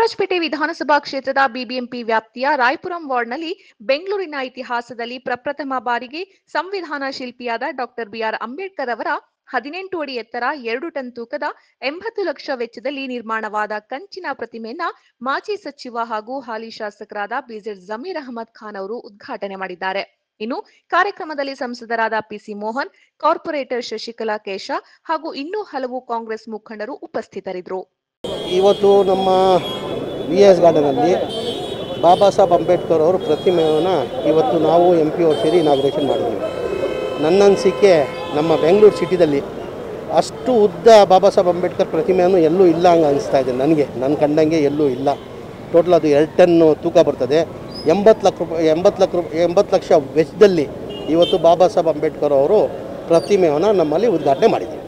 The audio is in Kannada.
ಚಾಮರಾಜಪೇಟೆ ವಿಧಾನಸಭಾ ಕ್ಷೇತ್ರದ ಬಿಬಿಎಂಪಿ ವ್ಯಾಪ್ತಿಯ ರಾಯಪುರಂ ವಾರ್ಡ್ನಲ್ಲಿ ಬೆಂಗಳೂರಿನ ಇತಿಹಾಸದಲ್ಲಿ ಪ್ರಪ್ರಥಮ ಬಾರಿಗೆ ಸಂವಿಧಾನ ಶಿಲ್ಪಿಯಾದ ಡಾಕ್ಟರ್ ಬಿಆರ್ ಅಂಬೇಡ್ಕರ್ ಅವರ ಹದಿನೆಂಟು ಅಡಿ ಎತ್ತರ ಎರಡು ಟನ್ ತೂಕದ ಎಂಬತ್ತು ಲಕ್ಷ ವೆಚ್ಚದಲ್ಲಿ ನಿರ್ಮಾಣವಾದ ಕಂಚಿನ ಪ್ರತಿಮೆಯನ್ನ ಮಾಜಿ ಸಚಿವ ಹಾಗೂ ಹಾಲಿ ಶಾಸಕರಾದ ಬಿಜೆಡ್ ಜಮೀರ್ ಅಹಮದ್ ಖಾನ್ ಅವರು ಉದ್ಘಾಟನೆ ಮಾಡಿದ್ದಾರೆ ಇನ್ನು ಕಾರ್ಯಕ್ರಮದಲ್ಲಿ ಸಂಸದರಾದ ಪಿಸಿ ಮೋಹನ್ ಕಾರ್ಪೊರೇಟರ್ ಶಶಿಕಲಾ ಕೇಶ ಹಾಗೂ ಇನ್ನೂ ಹಲವು ಕಾಂಗ್ರೆಸ್ ಮುಖಂಡರು ಉಪಸ್ಥಿತರಿದ್ದರು ಇವತ್ತು ನಮ್ಮ ವಿ ಎಸ್ ಗಾರ್ಡನಲ್ಲಿ ಬಾಬಾ ಸಾಹೇಬ್ ಅಂಬೇಡ್ಕರ್ ಅವರು ಪ್ರತಿಮೆಯನ್ನು ಇವತ್ತು ನಾವು ಎಂ ಪಿ ಅವ್ರು ಸೇರಿ ಇನಾಗ್ರೇಷನ್ ಮಾಡಿದ್ದೀವಿ ನನ್ನ ಅನಿಸಿಕೆ ನಮ್ಮ ಬೆಂಗಳೂರು ಸಿಟಿದಲ್ಲಿ ಅಷ್ಟು ಉದ್ದ ಬಾಬಾ ಸಾಹೇಬ್ ಅಂಬೇಡ್ಕರ್ ಪ್ರತಿಮೆಯನ್ನು ಎಲ್ಲೂ ಇಲ್ಲ ಹಂಗೆ ಅನಿಸ್ತಾ ಇದೆ ನನಗೆ ನನ್ನ ಕಂಡಂಗೆ ಎಲ್ಲೂ ಇಲ್ಲ ಟೋಟಲ್ ಅದು ಎರಡು ಟನ್ನು ತೂಕ ಬರ್ತದೆ ಎಂಬತ್ತು ಲಕ್ಷ ರೂಪಾಯಿ ಎಂಬತ್ತು ಲಕ್ಷ ರೂಪಾಯಿ ಎಂಬತ್ತು ಲಕ್ಷ ವೆಚ್ಚದಲ್ಲಿ ಇವತ್ತು ಬಾಬಾ ಸಾಹೇಬ್ ಅಂಬೇಡ್ಕರ್ ಅವರು ಪ್ರತಿಮೆಯನ್ನು ನಮ್ಮಲ್ಲಿ ಉದ್ಘಾಟನೆ ಮಾಡಿದ್ದೀವಿ